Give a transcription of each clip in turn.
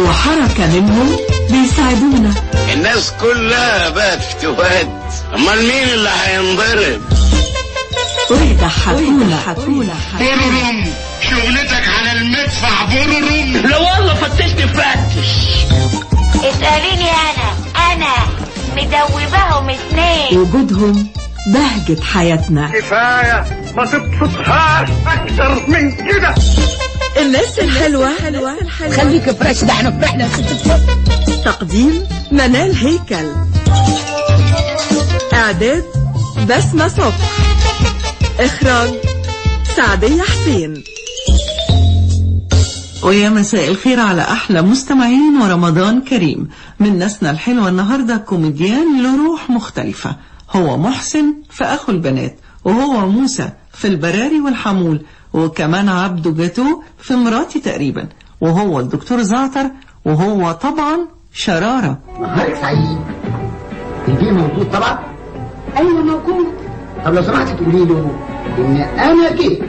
وحركة منهم بيساعدونا الناس كلها بقت فتوات امال مين اللي هينضرب ويضحكونا بررم شغلتك على المدفع بررم لا والله فتشت فتش اسأليني أنا أنا مدوباهم اتنين وجودهم بهجة حياتنا كفايه ما تبسطهاش اكتر من كده الناس الحلوة خليك فريش ده احنا فرحنا يا ست الكل. تقديم منال هيكل إعداد بسمة صبح إخراج سعدية حسين ويا مساء الخير على أحلى مستمعين ورمضان كريم من ناسنا الحلوة النهاردة كوميديان له روح مختلفة هو محسن في أخو البنات وهو موسى في البراري والحمول وكمان عبده جاتو في مراتي تقريبا وهو الدكتور زعتر وهو طبعا شرارة نهارك سعيد البيه موجود طبعا ايوه موجود طب لو سمحت تقولي له ان انا جيت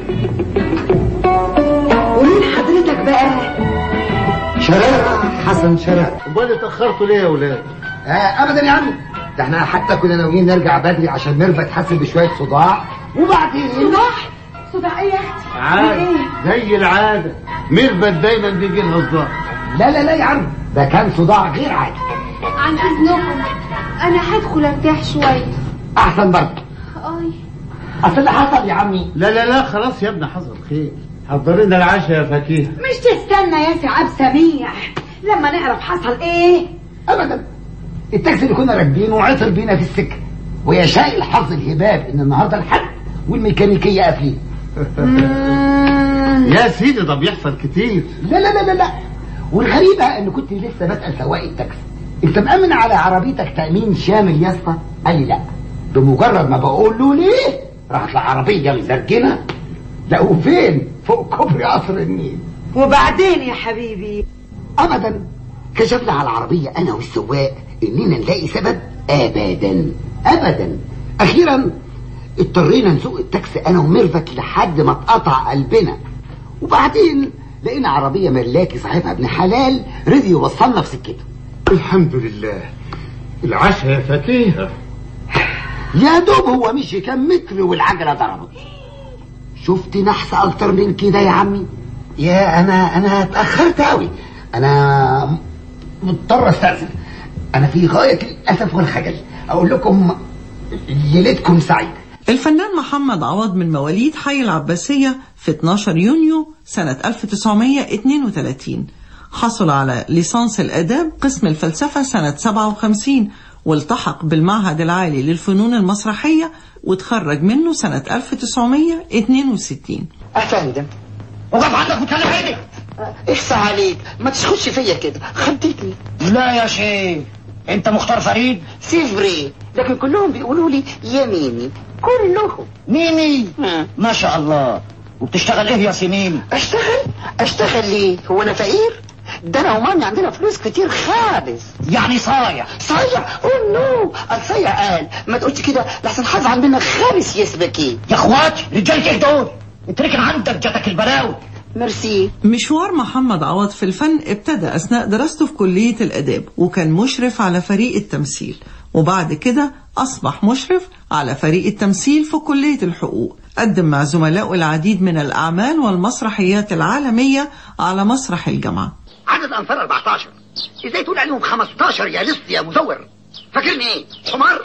ومين حضرتك بقى شرارة حسن شرارة امال اتاخرتوا ليه يا ولاد آه ابدا يا عم ده احنا حتى كنا ناويين نرجع بدري عشان ميرفت تحسن بشويه صداع وبعدين صداع ايه يا اختي؟ عادي زي العاده ميرفت دايما بيجي لها صداع لا لا لا يا عم ده كان صداع غير عادي عن اذنكم انا هدخل ارتاح شويه احسن برضه اي اصل اللي حصل يا عمي لا لا لا خلاص يا ابني حصل خير حضر لنا العشاء يا فكيه مش تستنى يا سي عبد سميح لما نعرف حصل ايه ابدا التاكسي اللي كنا راكبينه عطل بينا في السكه ويشاء الحظ الهباب ان النهارده الحد والميكانيكيه قافلين يا سيدي ده بيحصل كتير لا لا لا لا لا والغريبه ان كنت لسه بسال سواق التاكسي انت مأمن على عربيتك تأمين شامل يا اسطى؟ قال لي لا بمجرد ما بقول له ليه راحت العربيه مزرجنه لقوا فين؟ فوق كوبري قصر النيل وبعدين يا حبيبي ابدا كشفنا على العربية انا والسواق اننا نلاقي سبب ابدا ابدا اخيرا اضطرينا نسوق التاكسي انا وميرفت لحد ما اتقطع قلبنا وبعدين لقينا عربية ملاكي صاحبها ابن حلال رضي يوصلنا في سكته الحمد لله العشاء يا فكيه يا دوب هو مشي كام متر والعجلة ضربت شفت نحس اكتر من كده يا عمي يا انا انا اتاخرت قوي انا مضطر استاذن انا في غايه الاسف والخجل اقول لكم ليلتكم سعيده الفنان محمد عوض من مواليد حي العباسية في 12 يونيو سنة 1932 حصل على ليسانس الآداب قسم الفلسفة سنة 57 والتحق بالمعهد العالي للفنون المسرحية وتخرج منه سنة 1962 افندم وقف عندك وتكلم عيني اخسى عليك ما تشخش فيا كده خضتني لا يا شيخ انت مختار فريد سيفري لكن كلهم بيقولوا لي يميني كلهم ميمي ها. ما شاء الله وبتشتغل ايه يا سميم اشتغل اشتغل ليه هو انا فقير ده انا ومامي عندنا فلوس كتير خالص يعني صايع صايع اوه نو الصايع قال ما تقولش كده لحسن حظ منك خالص يسبكي يا اخواتي رجالتي ايه دول اتركن عندك جاتك البلاوي ميرسي مشوار محمد عوض في الفن ابتدى أثناء دراسته في كلية الآداب وكان مشرف على فريق التمثيل وبعد كده أصبح مشرف على فريق التمثيل في كلية الحقوق قدم مع زملائه العديد من الأعمال والمسرحيات العالمية على مسرح الجامعة عدد انفار 14 ازاي تقول عليهم 15 يا لص يا مزور فاكرني ايه حمار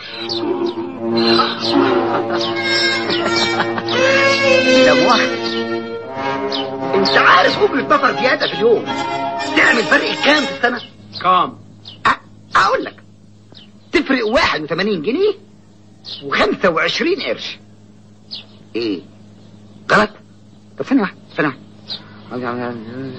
لا مؤاخذة انت عارف اجرة نفر زيادة في اليوم تعمل فرق كام في السنة؟ كام أ- اقول لك تفرق 81 جنيه و25 قرش ايه غلط طب ثانية واحدة ثانية واحدة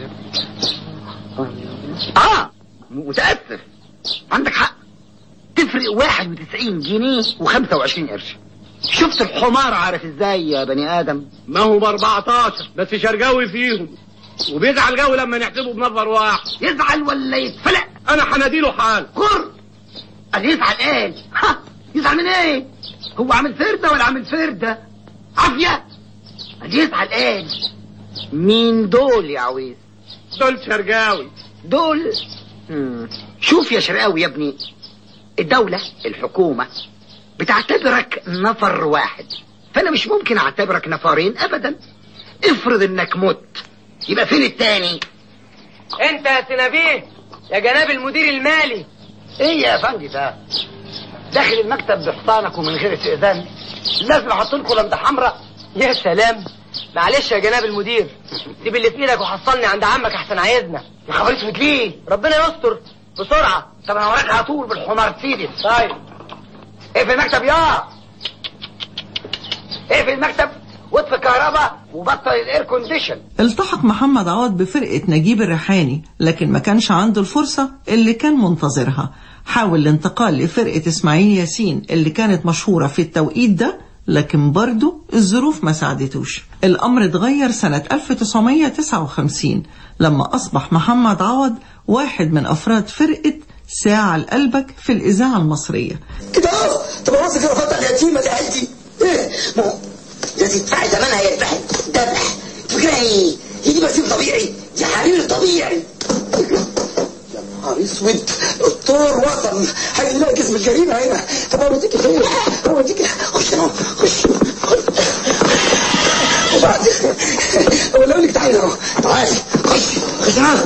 اه متأسف عندك حق تفرق 91 جنيه و25 قرش شفت الحمار عارف ازاي يا بني ادم ما هو ب 14 بس شرقاوي فيهم وبيزعل قوي لما نحسبه بنظر واحد يزعل ولا يتفلق انا حناديله حال قر قال يزعل ايه ها يزعل من ايه هو عامل فردة ولا عامل فردة عافية قال يزعل ايه مين دول يا عويس دول شرقاوي دول مم. شوف يا شرقاوي يا ابني الدولة الحكومة بتعتبرك نفر واحد فأنا مش ممكن أعتبرك نفرين أبدا افرض إنك مت يبقى فين التاني انت يا سنابيه يا جناب المدير المالي ايه يا فندي ده داخل المكتب بحصانك ومن غير استئذان لازم احط لكم لمده حمراء يا سلام معلش يا جناب المدير سيب اللي في ايدك وحصلني عند عمك احسن عايزنا يا خبر اسود ليه ربنا يستر بسرعه طب انا وراك على طول بالحمار سيدي طيب اقفل المكتب يا اقفل المكتب واطفي الكهرباء وبطل الاير كونديشن التحق محمد عوض بفرقة نجيب الريحاني لكن ما كانش عنده الفرصة اللي كان منتظرها حاول الانتقال لفرقة اسماعيل ياسين اللي كانت مشهورة في التوقيت ده لكن برضه الظروف ما ساعدتوش الأمر اتغير سنة 1959 لما أصبح محمد عوض واحد من أفراد فرقة ساعة لقلبك في الإذاعة المصرية كده اهو طب راسك يا فتى اليتيمه دي عيلتي ايه ما هو ده تدفعي ثمنها يذبح ذبح فكرة ايه؟ هي دي برسيم طبيعي يا حبيبي طبيعي يا نهار اسود الطور وطن هيلاقي جسم الجريمه هنا طب اوديك فين؟ اوديك خش اهو خش وبعدين اقول لك تعالي اهو تعالي خش خش اهو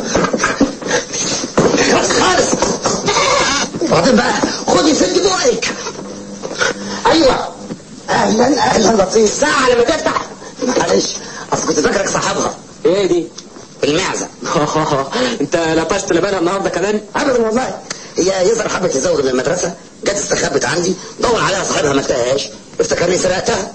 خلاص خالص وبعدين بقى خدي سد بقك ايوه اهلا اهلا لطيف ساعه لما تفتح معلش اصل كنت فاكرك صاحبها ايه دي؟ المعزه انت لطشت لبانها النهارده كمان؟ ابدا والله هي يظهر حبت تزوغ من المدرسه جت استخبت عندي دور عليها صاحبها ما لقاهاش افتكرني سرقتها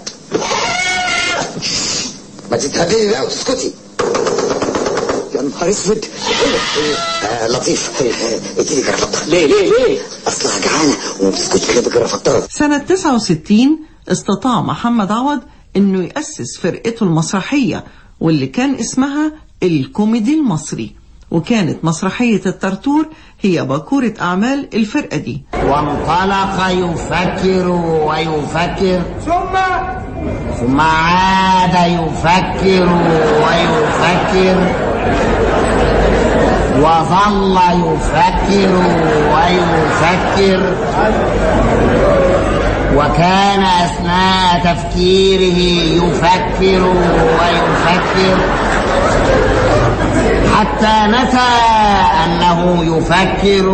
ما تتهددي بقى وتسكتي يا نهار اسود آه لطيف آه، اديني جرافطه ليه ليه ليه؟ اصلها جعانه وما بتسكتش غير بجرافطها سنة 69 استطاع محمد عوض انه يأسس فرقته المسرحية واللي كان اسمها الكوميدي المصري وكانت مسرحية الترتور هي باكورة أعمال الفرقة دي وانطلق يفكر ويفكر ثم ثم عاد يفكر ويفكر وظل يفكر ويفكر وكان أثناء تفكيره يفكر ويفكر حتى نسى أنه يفكر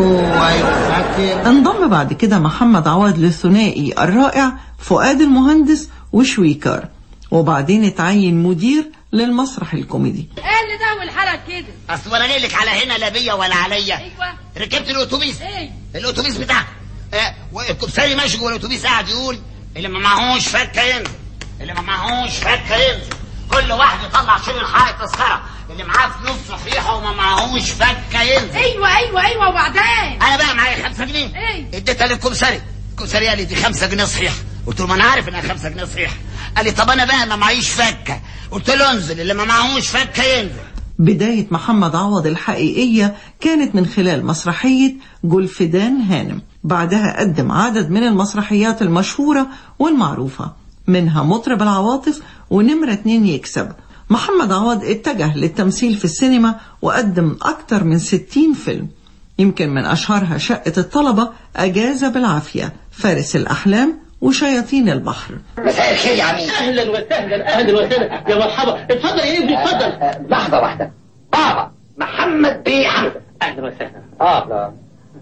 ويفكر انضم بعد كده محمد عوض للثنائي الرائع فؤاد المهندس وشويكار وبعدين اتعين مدير للمسرح الكوميدي ايه اللي ده والحلق كده اصل انا جاي لك على هنا لا بيا ولا عليا ايوه ركبت الاتوبيس ايه الاتوبيس بتاعك آه والكبساري ماشي جوه الاتوبيس قاعد يقول اللي ما معهوش فكه ينزل اللي ما معهوش فكه ينزل كل واحد يطلع شيل الحائط تذكره اللي معاه فلوس صحيحه وما معهوش فكه ينزل ايوه ايوه ايوه وبعدين انا بقى معايا خمسة جنيه ايه؟ اديتها للكمساري الكمساري قال لي دي خمسة جنيه صحيح قلت له ما انا عارف انها خمسة جنيه صحيح قال لي طب انا بقى ما معيش فكه قلت له انزل اللي ما معهوش فكه ينزل بداية محمد عوض الحقيقية كانت من خلال مسرحية جولفدان هانم بعدها قدم عدد من المسرحيات المشهورة والمعروفة منها مطرب العواطف ونمرة اتنين يكسب محمد عوض اتجه للتمثيل في السينما وقدم أكثر من 60 فيلم يمكن من أشهرها شقة الطلبة أجازة بالعافية فارس الأحلام وشياطين البحر مساء الخير يا عمي اهلا وسهلا اهلا وسهلا يا مرحبا اتفضل يا ابني اتفضل لحظة واحدة بابا محمد بيه حمزة اهلا وسهلا اه لا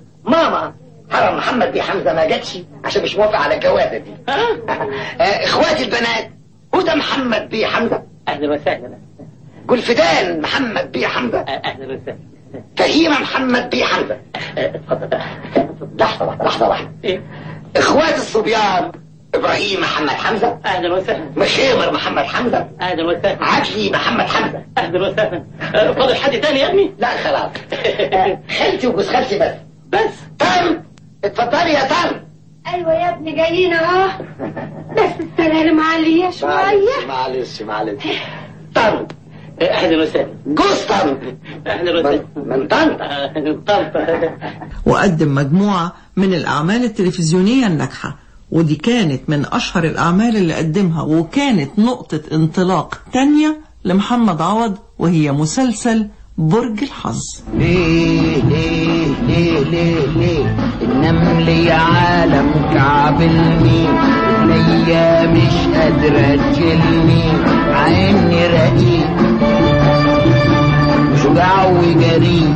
ماما حرم محمد بيه حمزة ما جاتش عشان مش موافق على الجوازة دي آه، اخواتي البنات هدى محمد بيه حمزة اهلا وسهلا جولفدان محمد بيه حمزة اهلا وسهلا فهيمة محمد بيه حمزة اتفضل لحظة واحدة لحظة واحدة ايه اخوات الصبيان ابراهيم محمد حمزة اهلا وسهلا مشيمر محمد حمزة اهلا وسهلا عدلي محمد حمزة اهلا وسهلا آه، فاضل حد تاني يا ابني لا خلاص آه، خالتي وجوز خالتي بس بس تم اتفضلي يا تم ايوه يا ابني جايين اهو بس السلالم عالية شوية معلش معلش تم اهلا وسهلا جوز تم اهلا وسهلا من طنطا آه، طنطا وقدم مجموعة من الأعمال التلفزيونية الناجحة ودي كانت من أشهر الأعمال اللي قدمها وكانت نقطة انطلاق تانية لمحمد عوض وهي مسلسل برج الحظ إيه إيه ليه ليه ليه ليه النمل يا عالم كعبلني رجليا مش قادرة تشيلني عيني رقيق شجاع وجريء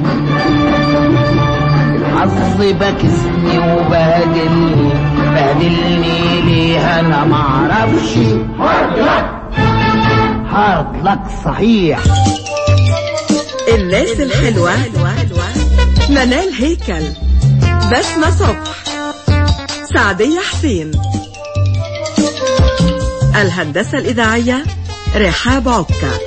الحظ بكسني وبهدلني بهدلني ليه انا معرفش هارد لك صحيح الناس الحلوة منال هيكل بسمة صبح سعدية حسين الهندسة الإذاعية رحاب عكا